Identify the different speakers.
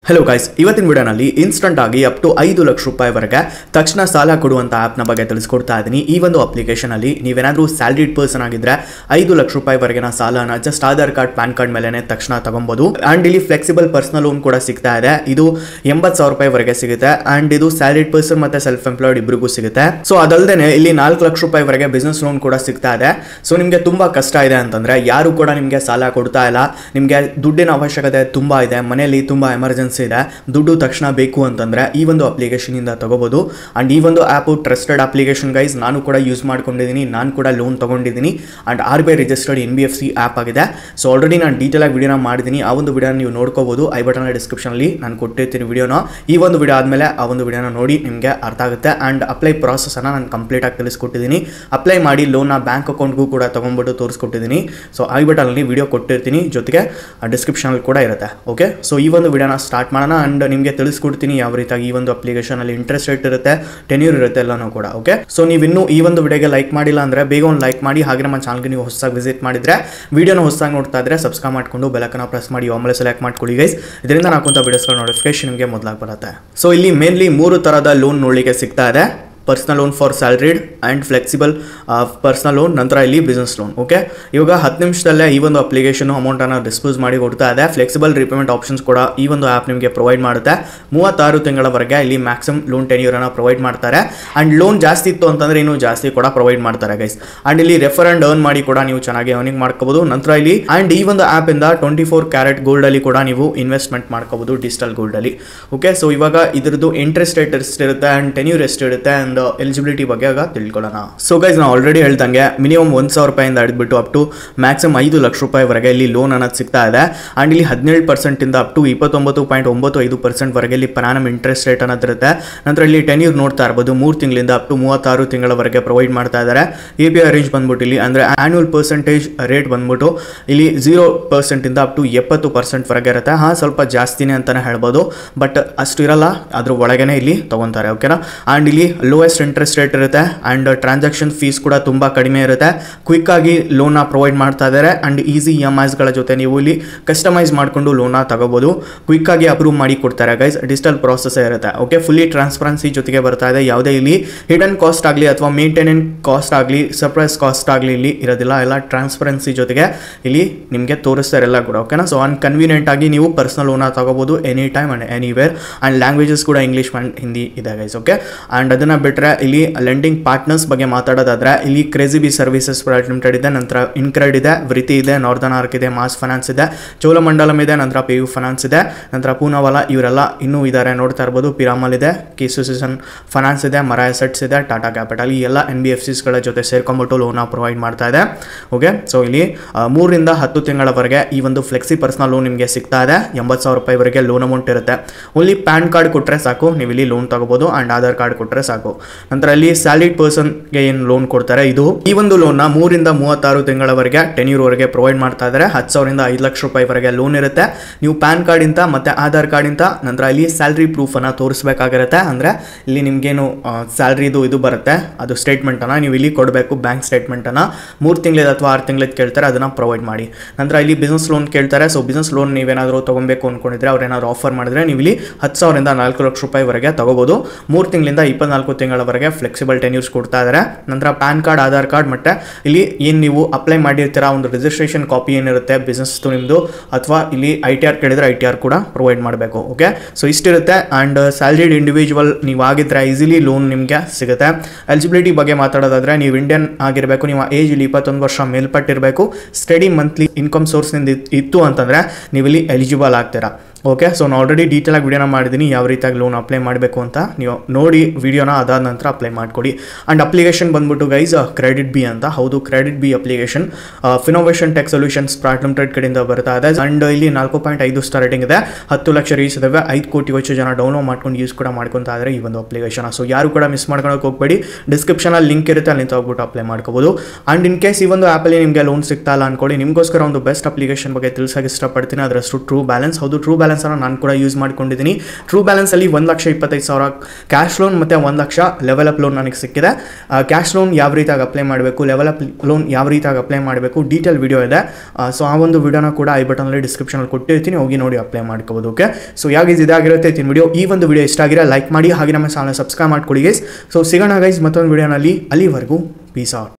Speaker 1: hello guys ಇವತ್ತಿನ ವಿಡಿಯೋನಲ್ಲಿ instant ಆಗಿ ಅಪ್ ಟು ಐದು ಲಕ್ಷ ರೂಪಾಯಿವರೆಗೆ ತಕ್ಷಣ ಸಾಲ ಕೊಡುವಂಥ ಆ್ಯಪ್ನ ಬಗ್ಗೆ ತಿಳಿಸ್ಕೊಡ್ತಾ ಇದ್ದೀನಿ ಈ ಒಂದು ಅಪ್ಲಿಕೇಶನ್ ಅಲ್ಲಿ ನೀವೇನಾದರೂ ಸ್ಯಾಲ್ರಿಡ್ ಪರ್ಸನ್ ಆಗಿದ್ರೆ ಐದು ಲಕ್ಷ ರೂಪಾಯಿವರೆಗಿನ ಸಾಲನ just Aadhaar card PAN card ಮೇಲೆ ತಕ್ಷಣ ತಗೊಬೋದು ಅಂಡ್ ಇಲ್ಲಿ ಫ್ಲೆಕ್ಸಿಬಲ್ ಪರ್ಸನಲ್ ಲೋನ್ ಕೂಡ ಸಿಗ್ತಾ ಇದೆ ಇದು ಎಂಬತ್ತು ಸಾವಿರ ರೂಪಾಯಿವರೆಗೆ ಸಿಗುತ್ತೆ ಅಂಡ್ ಇದು ಸ್ಯಾಲ್ರಿಡ್ ಪರ್ಸನ್ ಮತ್ತೆ ಸೆಲ್ಫ್ ಎಂಪ್ಲಾಯ್ಡ್ ಇಬ್ಬರಿಗೂ ಸಿಗುತ್ತೆ ಸೊ ಅದಲ್ಲದೆ ಇಲ್ಲಿ ನಾಲ್ಕು ಲಕ್ಷ ರೂಪಾಯಿವರೆಗೆ ಬಿಸ್ನೆಸ್ ಲೋನ್ ಕೂಡ ಸಿಗ್ತಾ ಇದೆ ಸೊ ನಿಮಗೆ ತುಂಬಾ ಕಷ್ಟ ಇದೆ ಅಂತಂದ್ರೆ ಯಾರು ಕೂಡ ನಿಮಗೆ ಸಾಲ ಕೊಡ್ತಾ ಇಲ್ಲ ನಿಮಗೆ ದುಡ್ಡಿನ ಅವಶ್ಯಕತೆ ತುಂಬಾ ಇದೆ ಮನೆಯಲ್ಲಿ ತುಂಬಾ ಎಮರ್ಜೆನ್ಸಿ ಇದೆ ದುಡ್ಡು ತಕ್ಷಣ ಬೇಕು ಅಂತಂದ್ರೆ ಈ ಒಂದು ಅಪ್ಲಿಕೇಶನ್ ಇಂದ ತಗೋಬಹುದು ಅಂಡ್ ಈ ಒಂದು ಆ್ಯಪು ಟ್ರಸ್ಟೆಡ್ ಅಪ್ಲಿಕೇಶನ್ ಗೈಸ್ ನಾನು ಕೂಡ ಯೂಸ್ ಮಾಡ್ಕೊಂಡಿದ್ದೀನಿ ನಾನು ಕೂಡ ಲೋನ್ ತಗೊಂಡಿದ್ದೀನಿ and R B I registered N B F C app ಆಗಿದೆ ಸೊ ಆಲ್ರೆಡಿ ನಾನು ಡೀಟೇಲ್ ಆಗಿ ವಿಡಿಯೋನ ಮಾಡಿದ್ದೀನಿ ಆ ಒಂದು ವಿಡಿಯೋನ ನೀವು ನೋಡ್ಕೋಬಹುದು ಐ ಬಟನ್ ಡಿಸ್ಕ್ರಿಪ್ಷನಲ್ಲಿ ನಾನು ಕೊಟ್ಟಿರ್ತೀನಿ ವಿಡಿಯೋನ ಈ ಒಂದು ವಿಡಿಯೋ ಆದಮೇಲೆ ಆ ಒಂದು ವಿಡಿಯೋನ ನೋಡಿ ನಿಮಗೆ ಅರ್ಥ ಆಗುತ್ತೆ ಅಂಡ್ ಅಪ್ಲೈ ಪ್ರಾಸೆಸನ್ನು ನಾನು ಕಂಪ್ಲೀಟ್ ಆಗಿ ತಿಳಿಸ್ಕೊಟ್ಟಿದ್ದೀನಿ ಅಪ್ಲೈ ಮಾಡಿ ಲೋನ್ನ ಬ್ಯಾಂಕ್ ಅಕೌಂಟ್ಗೂ ಕೂಡ ತೊಗೊಂಡ್ಬಿಟ್ಟು ತೋರಿಸ್ಕೊಟ್ಟಿದ್ದೀನಿ ಸೊ ಐ ಬಟನಲ್ಲಿ ವಿಡಿಯೋ ಕೊಟ್ಟಿರ್ತೀನಿ ಜೊತೆಗೆ ಡಿಸ್ಕ್ರಿಪ್ಷನಲ್ಲಿ ಕೂಡ ಇರುತ್ತೆ ಓಕೆ ಸೊ ಈ ಒಂದು ವಿಡಿಯೋನ ಸ್ಟಾರ್ಟ್ ಮಾಡೋಣ ಅಂಡ್ ನಿಮಗೆ ತಿಳಿಸ್ಕೊಡ್ತೀನಿ ಯಾವ ರೀತಿಯಾಗಿ ಈ ಒಂದು ಅಪ್ಲಿಕೇಶನಲ್ಲಿ ಇಂಟ್ರೆಸ್ಟ್ ರೇಟ್ ಇರುತ್ತೆ ಟೆನ್ಯೂರ್ ಇರುತ್ತೆ ಎಲ್ಲನೂ ಕೂಡ ಓಕೆ ಸೊ ನೀವು ಇನ್ನೂ ಈ ಒಂದು ವಿಡಿಯೋಗೆ ಲೈಕ್ ಮಾಡಿಲ್ಲ ಅಂದರೆ ಬೇಗ ಒಂದು ಲೈಕ್ ಮಾಡಿ ಹಾಗೆ ನಮ್ಮ ಚಾನಲ್ಗೆ ನೀವು ಹೊಸದಾಗಿ ವಿಸಿಟ್ ಮಾಡಿದ್ರೆ ವಿಡಿಯೋನ ಹೊಸದಾಗಿ ನೋಡ್ತಾ ಇದ್ರೆ ಸಬ್ಸ್ಕ್ರೈಬ್ ಮಾಡ್ಕೊಂಡು ಬೆಲಕನ್ನ ಪ್ರೆಸ್ ಮಾಡಿ ಆಮೇಲೆ ಸೆಲೆಕ್ಟ್ ಮಾಡ್ಕೊಳ್ಳಿ ಗೈಸ್ ಇದರಿಂದ ನಾಕುಂತ ವಿಡಿಯೋಸ್ಗಳ ನೋಟಿಫಿಕೇಶನ್ ನಿಮಗೆ ಮೊದಲಾಗಿ ಬರುತ್ತೆ ಸೊ ಇಲ್ಲಿ ಮೇನ್ಲಿ ಮೂರು ಥರದ ಲೋನ್ ನೋಡಲಿಕ್ಕೆ ಸಿಗ್ತಾ ಇದೆ personal loan for salaried and flexible personal loan ನಂತರ ಇಲ್ಲಿ ಬಿಸ್ನೆಸ್ ಲೋನ್ ಓಕೆ ಇವಾಗ ಹತ್ತು ನಿಮಿಷದಲ್ಲೇ ಈ ಒಂದು ಅಪ್ಲಿಕೇಶನ್ ಅಮೌಂಟನ್ನು ಡಿಸ್ಪೋಸ್ ಮಾಡಿ ಕೊಡ್ತಾ ಇದೆ ಫ್ಲೆಕ್ಸಿಬಲ್ ರಿಪೇಮೆಂಟ್ ಆಪ್ಷನ್ಸ್ ಕೂಡ ಈ ಒಂದು ಆ್ಯಪ್ ನಿಮಗೆ ಪ್ರೊವೈಡ್ ಮಾಡುತ್ತೆ ಮೂವತ್ತಾರು ತಿಂಗಳವರೆಗೆ ಇಲ್ಲಿ ಮ್ಯಾಕ್ಸಿಮಮ್ ಲೋನ್ ಟೆನ್ಯೂರನ್ನು ಪ್ರೊವೈಡ್ ಮಾಡ್ತಾರೆ ಆ್ಯಂಡ್ ಲೋನ್ ಜಾಸ್ತಿ ಇತ್ತು ಅಂತಂದರೆ ಇನ್ನೂ ಜಾಸ್ತಿ ಕೂಡ ಪ್ರೊವೈಡ್ ಮಾಡ್ತಾರೆ ಗೈಸ್ ಆ್ಯಂಡ್ ಇಲ್ಲಿ ರೆಫರ್ ಆ್ಯಂಡ್ ಅರ್ನ್ ಮಾಡಿ ಕೂಡ ನೀವು ಚೆನ್ನಾಗಿ ಅರ್ನಿಂಗ್ ಮಾಡ್ಕೋಬಹುದು ನಂತರ ಇಲ್ಲಿ ಆ್ಯಂಡ್ ಈ ಒಂದು ಆ್ಯಪಿಂದ ಟ್ವೆಂಟಿ ಫೋರ್ ಕ್ಯಾರೆಟ್ ಗೋಲ್ಡಲ್ಲಿ ಕೂಡ ನೀವು ಇನ್ವೆಸ್ಟ್ಮೆಂಟ್ ಮಾಡ್ಕೋಬಹುದು ಡಿಜಿಟಲ್ ಗೋಲ್ಡಲ್ಲಿ ಓಕೆ ಸೊ ಇವಾಗ ಇದ್ರದ್ದು ಇಂಟ್ರೆಸ್ಟ್ ರೇಟ್ ಎಷ್ಟಿರುತ್ತೆ ಆ್ಯಂಡ್ ಟೆನ್ಯೂರ್ ಎಷ್ಟಿರುತ್ತೆ ಆ್ಯಂಡ್ ಎಲಿಜಿಬಿಲಿಟಿ ಬಗ್ಗೆ ಆಗ ತಿಳ್ಕೊಳ್ಳೋಣ ಸೊ ಗೈಸ್ ನಾವು ಆಲ್ರೆಡಿ ಹೇಳ್ದಂಗೆ ಮಿನಿಮಮ್ ಒಂದು ಸಾವಿರ ರೂಪಾಯಿಂದ ಹಿಡಿದ್ಬಿಟ್ಟು ಅಪ್ ಟು ಮ್ಯಾಕ್ಸಿಮಮ್ ಐದು ಲಕ್ಷ ರೂಪಾಯಿವರೆಗೆ ಇಲ್ಲಿ ಲೋನ್ ಅನ್ನೋದು ಸಿಗ್ತಾ ಇದೆ ಆ್ಯಂಡ್ ಇಲ್ಲಿ ಹದಿನೇಳು ಪರ್ಸೆಂಟಿಂದ ಅಪ್ ಟು ಇಪ್ಪತ್ತೊಂಬತ್ತು ಪಾಯಿಂಟ್ ಒಂಬತ್ತು ಐದು ಪರ್ಸೆಂಟ್ವರೆಗೆ ಇಲ್ಲಿ ಪನಾನಮ್ ಇಂಟ್ರೆಸ್ಟ್ ರೇಟ್ ಅನ್ನೋದು ಇರುತ್ತೆ ನಂತರ ಇಲ್ಲಿ ಟೆನ್ಯೂರ್ ನೋಡ್ತಾ ಇರ್ಬೋದು ಮೂರು ತಿಂಗಳಿಂದ ಅಪ್ ಟು ಮೂವತ್ತಾರು ತಿಂಗಳವರೆಗೆ ಪ್ರೊವೈಡ್ ಮಾಡ್ತಾ ಇದ್ದಾರೆ ಎ ಪಿ ಐ ರೇಂಜ್ ಬಂದ್ಬಿಟ್ಟು ಇಲ್ಲಿ ಅಂದರೆ ಆ್ಯನ್ಯುವಲ್ ಪರ್ಸೆಂಟೇಜ್ ರೇಟ್ ಬಂದ್ಬಿಟ್ಟು ಇಲ್ಲಿ ಝೀರೋ ಪರ್ಸೆಂಟಿಂದ ಅಪ್ ಟು ಎಪ್ಪತ್ತು ಪರ್ಸೆಂಟ್ವರೆಗೆ ಇರುತ್ತೆ ಹಾಂ ಸ್ವಲ್ಪ ಜಾಸ್ತಿನೇ ಅಂತಲೇ ಹೇಳ್ಬೋದು ಬಟ್ ಅಷ್ಟು ಇರಲ್ಲ ಅದ್ರ ಒಳಗೇನೆ ಇಲ್ಲಿ ತೊಗೊತಾರೆ ಓಕೆನಾ ಆ್ಯಂಡ್ ಇಲ್ಲಿ ಲೋಯೆಸ್ಟ್ ಇಂಟ್ರೆಸ್ಟ್ ರೇಟ್ ಇರುತ್ತೆ ಆ್ಯಂಡ್ ಟ್ರಾನ್ಸಾಕ್ಷನ್ ಫೀಸ್ ಕೂಡ ತುಂಬ ಕಡಿಮೆ ಇರುತ್ತೆ ಕ್ವಿಕ್ ಆಗಿ ಲೋನ್ನ ಪ್ರೊವೈಡ್ ಮಾಡ್ತಾ ಇದ್ದಾರೆ ಆ್ಯಂಡ್ ಈಸಿ ಇ ಎಮ್ ಐಸ್ಗಳ ಜೊತೆ ನೀವು ಇಲ್ಲಿ ಕಸ್ಟಮೈಸ್ ಮಾಡಿಕೊಂಡು ಲೋನ್ನ ತಗೋಬೋದು ಕ್ವಿಕ್ ಆಗಿ ಅಪ್ರೂವ್ ಮಾಡಿ ಕೊಡ್ತಾರೆ ಗೈಸ್ ಡಿಜಿಟಲ್ ಪ್ರಾಸೆಸ್ ಇರುತ್ತೆ ಓಕೆ ಫುಲ್ಲಿ ಟ್ರಾನ್ಸ್ಪರೆನ್ಸಿ ಜೊತೆಗೆ ಬರ್ತಾ ಇದೆ ಯಾವುದೇ ಇಲ್ಲಿ ಹಿಡನ್ ಕಾಸ್ಟ್ ಆಗಲಿ ಅಥವಾ ಮೇಂಟೆನೆನ್ಸ್ ಕಾಸ್ಟ್ ಆಗಲಿ ಸರ್ಪ್ರೈಸ್ ಕಾಸ್ಟ್ ಆಗಲಿ ಇಲ್ಲಿ ಇರೋದಿಲ್ಲ ಎಲ್ಲ ಟ್ರಾನ್ಸ್ಪರೆನ್ಸಿ ಜೊತೆಗೆ ಇಲ್ಲಿ ನಿಮಗೆ ತೋರಿಸ್ತಾರೆ ಎಲ್ಲ ಕೂಡ ಓಕೆನಾ ಸೊ ಅನ್ ಕನ್ವೀನಿಯೆಂಟ್ ಆಗಿ ನೀವು ಪರ್ಸನಲ್ ಲೋನ ತಗೋಬೋದು any time and anywhere and languages ಕೂಡ ಇಂಗ್ಲೀಷ್ ಆ್ಯಂಡ್ ಹಿಂದಿ ಇದೆ ಗೈಸ್ ಓಕೆ ಆ್ಯಂಡ್ ಅದನ್ನು ಬಿಟ್ಟರೆ ಇಲ್ಲಿ ಲೆಂಡಿಂಗ್ ಪಾರ್ಟ್ನರ್ಸ್ ಬಗ್ಗೆ ಮಾತಾಡೋದಾದ್ರೆ ಇಲ್ಲಿ KrazyBee services private limited ಇದೆ ನಂತರ ಇನ್ಕ್ರೆಡ್ ಇದೆ ವೃತ್ತಿ ಇದೆ ನಾರ್ದನ್ ಆರ್ಕ್ ಇದೆ ಮಾಸ್ ಫೈನಾನ್ಸ್ ಇದೆ ಚೋಳಮಂಡಲಂ ಇದೆ ನಂತರ ಪಿ ಯು ಫೈನಾನ್ಸ್ ಇದೆ ನಂತರ ಪೂನಾವಾಲ ಇವರೆಲ್ಲ ಇನ್ನೂ ಇದ್ದಾರೆ ನೋಡ್ತಾ ಇರ್ಬೋದು ಪಿರಾಮಲ್ ಇದೆ ಕೆಸುಸಿಸನ್ ಫೈನಾನ್ಸ್ ಇದೆ ಮರ ಅಸೆಟ್ಸ್ ಇದೆ ಟಾಟಾ ಕ್ಯಾಪಿಟಲ್ ಈ ಎಲ್ಲ ಎನ್ ಬಿ ಎಫ್ ಸಿಸ್ಗಳ ಜೊತೆ ಸೇರ್ಕೊಂಡ್ಬಿಟ್ಟು ಲೋನ ಪ್ರೊವೈಡ್ ಮಾಡ್ತಾ ಇದೆ ಓಕೆ ಸೊ ಇಲ್ಲಿ ಆ, ಮೂರರಿಂದ ಹತ್ತು ತಿಂಗಳವರೆಗೆ ಈ ಒಂದು ಫ್ಲೆಕ್ಸಿ ಪರ್ಸನಲ್ ಲೋನ್ ನಿಮಗೆ ಸಿಗ್ತಾ ಇದೆ ಎಂಬತ್ತು ಸಾವಿರ ರೂಪಾಯಿವರೆಗೆ ಲೋನ್ ಅಮೌಂಟ್ ಇರುತ್ತೆ ಓನ್ಲಿ ಪ್ಯಾನ್ ಕಾರ್ಡ್ ಕೊಟ್ಟರೆ ಸಾಕು ನೀವು ಇಲ್ಲಿ ಲೋನ್ ತಗೋಬೋದು ಆ್ಯಂಡ್ ಆಧಾರ್ ಕಾರ್ಡ್ ಕೊಟ್ಟರೆ ಸಾಕು ನಂತರ ಇಲ್ಲಿ ಸ್ಯಾಲಿಡ್ ಪರ್ಸನ್ಗೆ ಏನು ಲೋನ್ ಕೊಡ್ತಾರೆ ಇದು ಈ ಒಂದು ಲೋನ್ನ ಮೂರಿಂದ ಮೂವತ್ತಾರು ತಿಂಗಳವರೆಗೆ ಟೆನ್ಯೂರ್ವರೆಗೆ ಪ್ರೊವೈಡ್ ಮಾಡ್ತಾ ಇದ್ದಾರೆ ಹತ್ತು ಸಾವಿರದಿಂದ ಐದು ಲಕ್ಷ ರೂಪಾಯಿವರೆಗೆ ಲೋನ್ ಇರುತ್ತೆ ನೀವು ಪ್ಯಾನ್ ಕಾರ್ಡಿಂದ ಮತ್ತು ಆಧಾರ್ ಕಾರ್ಡಿಂದ ನಂತರ ಇಲ್ಲಿ ಸ್ಯಾಲ್ರಿ ಪ್ರೂಫನ್ನು ತೋರಿಸ್ಬೇಕಾಗಿರುತ್ತೆ ಅಂದರೆ ಇಲ್ಲಿ ನಿಮಗೇನು ಸ್ಯಾಲ್ರಿದು ಇದು ಬರುತ್ತೆ ಅದು ಸ್ಟೇಟ್ಮೆಂಟನ್ನು ನೀವು ಇಲ್ಲಿ ಕೊಡಬೇಕು ಬ್ಯಾಂಕ್ ಸ್ಟೇಟ್ಮೆಂಟನ್ನು ಮೂರು ತಿಂಗಳಿದ ಅಥವಾ ಆರು ತಿಂಗಳದ್ದು ಕೇಳ್ತಾರೆ ಅದನ್ನು ಪ್ರೊವೈಡ್ ಮಾಡಿ ನಂತರ ಇಲ್ಲಿ ಬಿಸ್ನೆಸ್ ಲೋನ್ ಕೇಳ್ತಾರೆ ಸೊ ಬಿಸ್ನೆಸ್ ಲೋನ್ ನೀವೇನಾದರೂ ತೊಗೊಬೇಕು ಅಂದ್ಕೊಂಡಿದ್ರೆ ಅವ್ರು ಏನಾದ್ರು ಆಫರ್ ಮಾಡಿದ್ರೆ ನೀವು ಇಲ್ಲಿ ಹತ್ತು ಸಾವಿರದಿಂದ ನಾಲ್ಕು ಲಕ್ಷ ರೂಪಾಯಿವರೆಗೆ ತಗೋಬೋದು ಮೂರು ತಿಂಗಳಿಂದ ಇಪ್ಪತ್ನಾಲ್ಕು ತಿಂಗಳವರೆಗೆ ಫ್ಲೆಕ್ಸಿಬಲ್ ಟೆನ್ಯೂರ್ಸ್ ಕೊಡ್ತಾ ಇದ್ದಾರೆ ನಂತರ ಪ್ಯಾನ್ ಕಾರ್ಡ್ ಆಧಾರ್ ಕಾರ್ಡ್ ಮತ್ತು ಇಲ್ಲಿ ಏನು ನೀವು ಅಪ್ಲೈ ಮಾಡಿರ್ತೀರ ಒಂದು ರಿಜಿಸ್ಟ್ರೇಷನ್ ಕಾಪಿ ಏನಿರುತ್ತೆ ಬಿಸ್ನೆಸ್ದು ನಿಮ್ಮದು ಅಥವಾ ಇಲ್ಲಿ ಐ ಟಿ ಆರ್ ಕೇಳಿದ್ರೆ ಐ ಟಿ ಆರ್ ಕೂಡ ಪ್ರೊವೈಡ್ ಮಾಡಬೇಕು ಓಕೆ ಸೊ ಇಷ್ಟಿರುತ್ತೆ ಆ್ಯಂಡ್ ಸ್ಯಾಲ್ರಿಡ್ ಇಂಡಿವಿಜುವಲ್ ನೀವು ಆಗಿದ್ರೆ ಈಸಿಲಿ ಲೋನ್ ನಿಮಗೆ ಸಿಗುತ್ತೆ ಎಲಿಜಿಬಿಲಿಟಿ ಬಗ್ಗೆ ಮಾತಾಡೋದಾದ್ರೆ ನೀವು ಇಂಡಿಯನ್ ಆಗಿರಬೇಕು ನೀವು ಏಜ್ ಇಲ್ಲಿ ಇಪ್ಪತ್ತೊಂದು ವರ್ಷ ಮೇಲ್ಪಟ್ಟಿರಬೇಕು ಸ್ಟಡಿ ಮಂತ್ಲಿ ಇನ್ಕಮ್ ಸೋರ್ಸ್ನಿಂದ ಇತ್ತು ಅಂತಂದರೆ ನೀವು ಇಲ್ಲಿ ಎಲಿಜಿಬಲ್ ಆಗ್ತೀರಾ ಓಕೆ ಸೊ ನಾನು ಆಲ್ರೆಡಿ ಡೀಟೇಲಾಗಿ ವಿಡಿಯೋನ ಮಾಡಿದ್ದೀನಿ ಯಾವ ರೀತಿಯಾಗಿ ಲೋನ್ ಅಪ್ಲೈ ಮಾಡಬೇಕು ಅಂತ ನೀವು ನೋಡಿ ವಿಡಿಯೋನ ಅದಾದ ನಂತರ ಅಪ್ಲೈ ಮಾಡಿಕೊಡಿ ಆ್ಯಂಡ್ ಅಪ್ಲಿಕೇಶನ್ ಬಂದ್ಬಿಟ್ಟು ಗೈಸ್ ಕ್ರೆಡಿಟ್ ಬಿ ಅಂತ ಹೌದು KreditBee application Finnovation tech solutions private limited ಕಡೆಯಿಂದ ಬರ್ತಾ ಇದೆ ಆ್ಯಂಡ್ ಇಲ್ಲಿ ನಾಲ್ಕು ಪಾಯಿಂಟ್ ಐದು ಸ್ಟಾರ್ ರೇಟಿಂಗ್ ಇದೆ ಹತ್ತು ಲಕ್ಷ ರೀಸ್ ಇದಾವೆ ಐದು ಕೋಟಿ ಹೆಚ್ಚು ಜನ ಡೌನ್ಲೋಡ್ ಮಾಡ್ಕೊಂಡು ಯೂಸ್ ಕೂಡ ಮಾಡ್ಕೊತಾ ಇದ್ದಾರೆ ಈ ಒಂದು ಅಪ್ಲಿಕೇಶನ್ ಸೊ ಯಾರು ಕೂಡ ಮಿಸ್ ಮಾಡ್ಕೊಳಕ್ಕೆ ಹೋಗಬೇಡಿ ಡಿಸ್ಕ್ರಿಪ್ಷನಲ್ಲಿ ಲಿಂಕ್ ಇರುತ್ತೆ ಅಲ್ಲಿ ಹೋಗ್ಬಿಟ್ಟು ಅಪ್ಲೈ ಮಾಡ್ಕೋಬೋದು ಆ್ಯಂಡ್ ಇನ್ ಕೇಸ್ ಈ ಒಂದು ಆ್ಯಪಲ್ಲಿ ನಿಮಗೆ ಲೋನ್ ಸಿಗ್ತಾ ಇಲ್ಲ ಅನ್ಕೊಳ್ಳಿ ನಿಮಗೋಸ್ಕರ ಒಂದು ಬೆಸ್ಟ್ ಅಪ್ಲಿಕೇಶನ್ ಬಗ್ಗೆ ತಿಳಿಸೋಕೆ ಇಷ್ಟಪಡ್ತೀನಿ ಅದರಷ್ಟು ಟ್ರೂ ಬ್ಯಾಲೆನ್ಸ್ ಹೌದು ಟ್ರೂ ಬ್ಯಾಲೆನ್ಸ್ ಬ್ಯಾಲೆನ್ಸನ್ನು ನಾನು ಕೂಡ ಯೂಸ್ ಮಾಡ್ಕೊಂಡಿದ್ದೀನಿ ಟ್ರೂ ಬ್ಯಾಲೆನ್ಸಲ್ಲಿ ಒಂದು ಲಕ್ಷ ಇಪ್ಪತ್ತೈದು ಸಾವಿರ ಕ್ಯಾಶ್ ಲೋನ್ ಮತ್ತು ಒಂದು ಲಕ್ಷ ಲೆವೆಲ್ ಅಪ್ ಲೋನ್ ನನಗೆ ಸಿಕ್ಕಿದೆ ಕ್ಯಾಶ್ ಲೋನ್ ಯಾವ ರೀತಿಯಾಗಿ ಅಪ್ಲೈ ಮಾಡಬೇಕು ಲೆವೆಲ್ ಅಪ್ ಲೋನ್ ಯಾವ ರೀತಿಯಾಗಿ ಅಪ್ಲೈ ಮಾಡಬೇಕು ಡೀಟೇಲ್ ವಿಡಿಯೋ ಇದೆ ಸೊ ಆ ಒಂದು ವಿಡಿಯೋನ ಕೂಡ ಐ ಬಟನಲ್ಲಿ ಡಿಸ್ಕ್ರಿಪ್ಷನಲ್ಲಿ ಕೊಟ್ಟಿರ್ತೀನಿ ಹೋಗಿ ನೋಡಿ ಅಪ್ಲೈ ಮಾಡ್ಕೋಬೋದು ಓಕೆ ಸೊ ಯಾಗೀಸ್ ಇದಾಗಿರುತ್ತೆ ಇತ್ತಿನ ವಿಡಿಯೋ ಈ ಒಂದು ವಿಡಿಯೋ ಇಷ್ಟ ಆಗಿರೋ ಲೈಕ್ ಮಾಡಿ ಹಾಗೆ ನಮ್ಮ ಚಾನಲ್ ಸಬ್ಸ್ಕ್ರೈಬ್ ಮಾಡ್ಕೊಳ್ಳಿ ಗೈಸ್ ಸೊ ಸಿಗೋಣ ಗೈಸ್ ಮತ್ತೊಂದು ವಿಡಿಯೋನಲ್ಲಿ ಅಲ್ಲಿವರೆಗೂ ಪೀಸ್ ಔಟ್